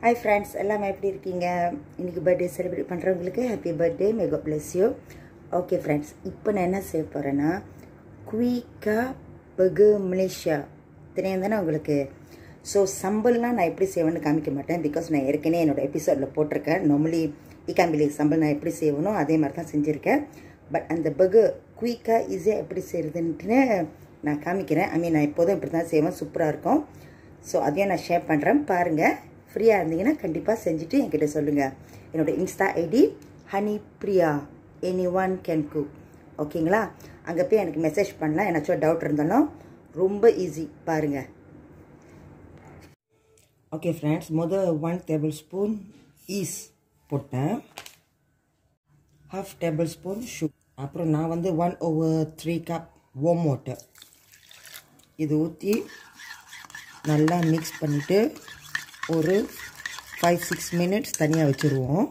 hi friends எல்லாமே எப்படி இருக்கீங்க இன்றைக்கி பர்த்டே செலிப்ரேட் பண்ணுறவங்களுக்கு happy birthday may god bless you okay friends இப்போ நான் என்ன செய்ய போகிறேன்னா குயிக்கா பகு மலேசியா தெரியும் தானே உங்களுக்கு ஸோ சம்பல்லாம் நான் எப்படி செய்வேன்னு காமிக்க மாட்டேன் பிகாஸ் நான் ஏற்கனவே என்னோடய எபிசோடில் போட்டிருக்கேன் நார்மலி இக்காம்பிலி சம்பல் நான் எப்படி செய்வனோ அதே மாதிரி தான் செஞ்சுருக்கேன் பட் அந்த பகு குயிக்காக ஈஸியாக எப்படி செய்கிறதுன்ட்டுன்னு நான் காமிக்கிறேன் ஐ மீன் நான் எப்போதும் இப்படி தான் செய்வேன் சூப்பராக இருக்கும் ஸோ அதையும் நான் ஷேர் பண்ணுறேன் பாருங்கள் ஃப்ரீயாக இருந்தீங்கன்னா கண்டிப்பாக செஞ்சுட்டு என்கிட்ட சொல்லுங்கள் என்னோடய insta ID honey Priya any one can cook ஓகேங்களா அங்கே போய் எனக்கு மெசேஜ் பண்ணலாம் ஏன்னாச்சும் டவுட் இருந்தாலும் ரொம்ப ஈஸி பாருங்கள் ஓகே ஃப்ரெண்ட்ஸ் முதல் ஒன் டேபிள் ஸ்பூன் ஈஸ் போட்டேன் ஹாஃப் டேபிள் ஸ்பூன் ஷு அப்புறம் நான் வந்து one over three cup warm water இது ஊற்றி நல்லா மிக்ஸ் பண்ணிவிட்டு ஒரு ஃபைவ் சிக்ஸ் மினிட்ஸ் தனியாக வச்சுருவோம்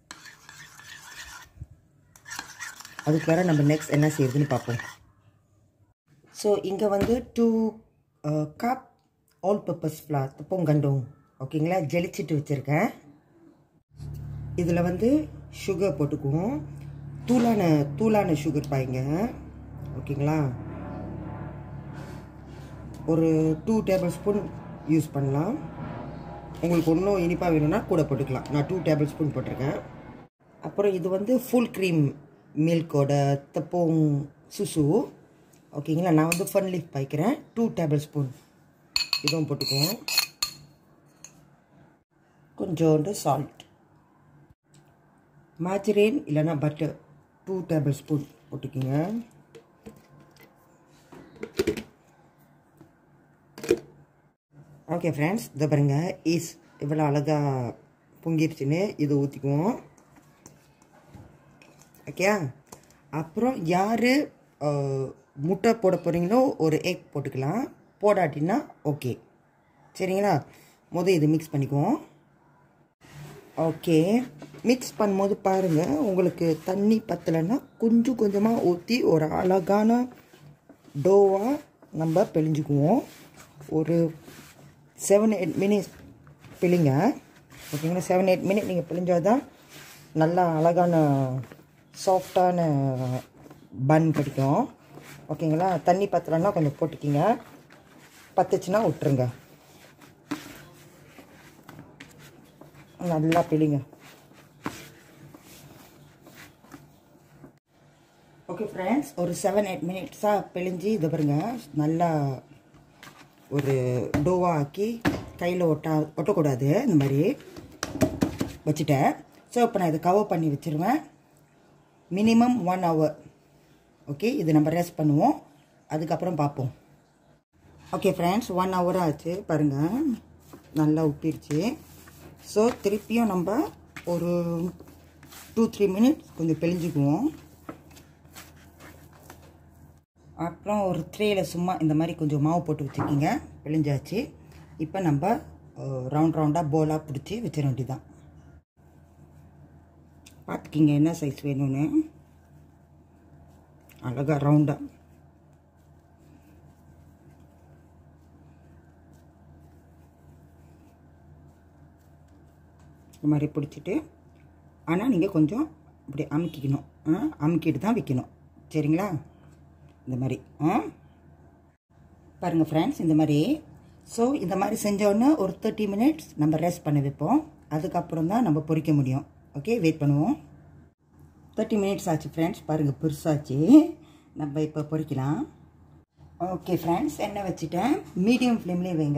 அதுக்குள்ளார நம்ம நெக்ஸ்ட் என்ன செய்யுதுன்னு பார்ப்போம் ஸோ இங்கே வந்து two cup all purpose flour தப்பம் கண்டும் ஓகேங்களா ஜெலிச்சிட்டு வச்சுருக்கேன் இதில் வந்து சுகர் போட்டுக்குவோம் தூளான தூளான சுகர் பாய்ங்க ஓகேங்களா ஒரு டூ டேபிள் ஸ்பூன் யூஸ் பண்ணலாம் உங்களுக்கு இன்னும் இனிப்பாக வேணும்னா கூட போட்டுக்கலாம் நான் டூ டேபிள் ஸ்பூன் போட்டிருக்கேன் அப்புறம் இது வந்து ஃபுல் க்ரீம் மில்கோட தப்போங் சுசு ஓகேங்களா நான் வந்து ஃபன் லீஃப் பாய்க்கிறேன் டூ டேபிள் ஸ்பூன் இதுவும் போட்டுக்குவோம் கொஞ்சோண்டு சால்ட் மாஜரேன் இல்லைன்னா பட்டர் டூ டேபிள் ஸ்பூன் போட்டுக்கோங்க ஓகே ஃப்ரெண்ட்ஸ் இதை பாருங்க ஈஸ் இவ்வளோ அழகாக பொங்கிருச்சுன்னு இதை ஊற்றிக்குவோம் ஓகே அப்புறம் யார் முட்டை போட போகிறீங்களோ ஒரு எக் போட்டுக்கலாம் போடாட்டின்னா ஓகே சரிங்களா முதல் இது மிக்ஸ் பண்ணிக்குவோம் ஓகே மிக்ஸ் பண்ணும்போது பாருங்கள் உங்களுக்கு தண்ணி பத்தலைன்னா கொஞ்சம் கொஞ்சமாக ஊற்றி ஒரு அழகான டோவாக நம்ம பிழிஞ்சுக்குவோம் ஒரு செவன் எயிட் மினிட்ஸ் பிழிங்க ஓகேங்களா செவன் எயிட் மினிட் நீங்கள் பிழிஞ்சால் தான் நல்லா அழகான சாஃப்டான பன் கிடைக்கும் ஓகேங்களா தண்ணி பத்தலைன்னா கொஞ்சம் போட்டுக்கிங்க பத்துச்சுன்னா விட்டுருங்க நல்லா பிழிங்க ஓகே ஃப்ரெண்ட்ஸ் ஒரு செவன் எயிட் மினிட்ஸாக பிழிஞ்சு இதை பாருங்க நல்லா ஒரு டோவாக ஆக்கி கையில் ஒட்டா ஒட்டக்கூடாது இந்த மாதிரி வச்சுட்டேன் ஸோ இப்போ நான் இதை கவர் பண்ணி வச்சுருவேன் மினிமம் ஒன் ஹவர் ஓகே இது நம்ம ரெஸ்ட் பண்ணுவோம் அதுக்கப்புறம் பார்ப்போம் ஓகே ஃப்ரெண்ட்ஸ் ஒன் ஹவர் ஆச்சு பாருங்கள் நல்லா உப்பிருச்சு ஸோ திருப்பியும் நம்ம ஒரு டூ த்ரீ மினிட்ஸ் கொஞ்சம் பிழிஞ்சுக்குவோம் அப்புறம் ஒரு ட்ரேயில் சும்மா இந்த மாதிரி கொஞ்சம் மாவு போட்டு வச்சுக்கிங்க பிழிஞ்சாச்சு இப்போ நம்ம ரவுண்ட் ரவுண்டாக போலாக பிடிச்சி வச்சிட வேண்டியதான் பார்த்துக்கிங்க என்ன சைஸ் வேணும்னு அழகாக ரவுண்டாக இந்த மாதிரி பிடிச்சிட்டு ஆனால் நீங்கள் கொஞ்சம் இப்படி அமுக்கிக்கணும் அமுக்கிட்டு தான் வைக்கணும் சரிங்களா இந்த மாதிரி ஆ பாருங்கள் ஃப்ரெண்ட்ஸ் இந்த மாதிரி ஸோ இந்த மாதிரி செஞ்சோடனே ஒரு தேர்ட்டி மினிட்ஸ் நம்ம ரெஸ்ட் பண்ண வைப்போம் அதுக்கப்புறம் தான் நம்ம பொரிக்க முடியும் ஓகே வெயிட் பண்ணுவோம் தேர்ட்டி மினிட்ஸ் ஆச்சு ஃப்ரெண்ட்ஸ் பாருங்கள் பெருசாச்சு நம்ம இப்போ பொரிக்கலாம் ஓகே ஃப்ரெண்ட்ஸ் எண்ணெய் வச்சுட்டேன் மீடியம் ஃப்ளேம்லேயே வைங்க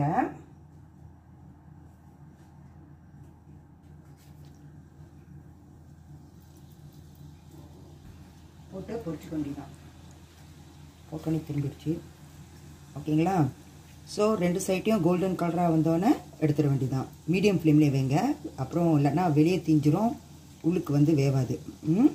போட்டு பொரிச்சு கொண்டிதான் போட்டோன்னே திரும்பிடுச்சு ஓகேங்களா ஸோ ரெண்டு சைட்டையும் கோல்டன் கலராக வந்தோடனே எடுத்துட வேண்டியதான் மீடியம் ஃப்ளேம்லேயே வைங்க அப்புறம் இல்லைன்னா வெளியே தீஞ்சிரும் உள்ளுக்கு வந்து வேவாது ம்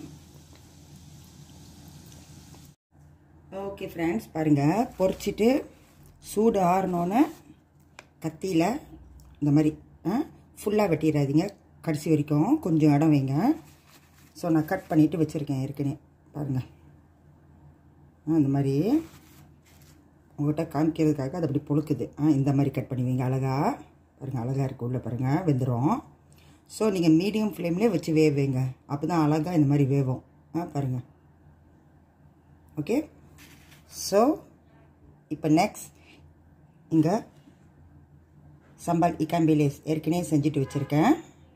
ஓகே ஃப்ரெண்ட்ஸ் பாருங்கள் பொரிச்சிட்டு சூடு ஆறினோன்னே கத்தியில் இந்த மாதிரி ஃபுல்லாக வெட்டிடாதீங்க கடைசி வரைக்கும் கொஞ்சம் இடம் வைங்க ஸோ நான் கட் பண்ணிவிட்டு வச்சுருக்கேன் ஏற்கனவே பாருங்கள் இந்த மாதிரி உங்கள்கிட்ட காமிக்கிறதுக்காக அது அப்படி பொழுக்குது ஆ இந்த மாதிரி கட் பண்ணுவீங்க அழகா பாருங்கள் அழகாக இருக்குது உள்ளே பாருங்கள் வெந்துடும் ஸோ நீங்கள் மீடியம் ஃப்ளேம்லேயே வச்சு வேவேங்க அப்போ தான் அழகாக இந்த மாதிரி வேவும் ஆ பாருங்கள் ஓகே ஸோ இப்போ நெக்ஸ்ட் இங்கே சம்பால் இக்கான் பிலேஸ் ஏற்கனவே செஞ்சுட்டு வச்சுருக்கேன்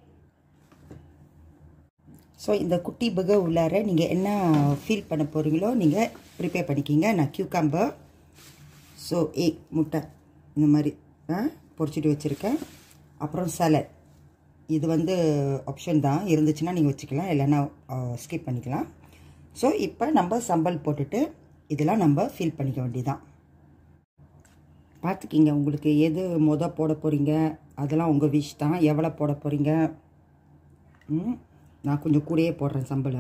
ஸோ இந்த குட்டி பக உள்ளார நீங்கள் என்ன ஃபீல் பண்ண போகிறீங்களோ நீங்கள் ப்ரிப்பேர் பண்ணிக்கிங்க நான் கியூகாம்பர் ஸோ எக் முட்டை இந்த மாதிரி பொரிச்சிட்டு வச்சுருக்கேன் அப்புறம் சலட் இது வந்து ஆப்ஷன் தான் இருந்துச்சுன்னா நீங்கள் வச்சுக்கலாம் இல்லைன்னா ஸ்கிப் பண்ணிக்கலாம் ஸோ இப்போ நம்ம சம்பல் போட்டுட்டு இதெல்லாம் நம்ம ஃபில் பண்ணிக்க வேண்டியதான் பார்த்துக்கிங்க உங்களுக்கு எது மொதல் போட போகிறீங்க அதெல்லாம் உங்கள் விஷ் தான் எவ்வளோ போட போகிறீங்க நான் கொஞ்சம் கூடயே போடுறேன் சம்பளை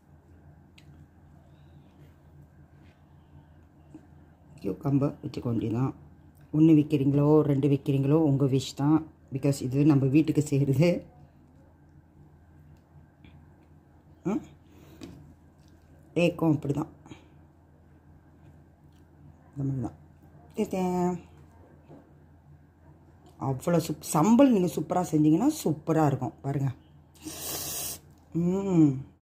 கியூக்கம்பர் வச்சுக்க வேண்டியதான் ஒன்று விற்கிறீங்களோ ரெண்டு விற்கிறீங்களோ உங்கள் விஷ் தான் பிகாஸ் இது நம்ம வீட்டுக்கு செய்கிறது ஏக்கும் அப்படி தான் இந்த மாதிரி தான் அவ்வளோ சூப் சம்பல் நீங்கள் சூப்பராக செஞ்சீங்கன்னா சூப்பராக இருக்கும் பாருங்கள் ம்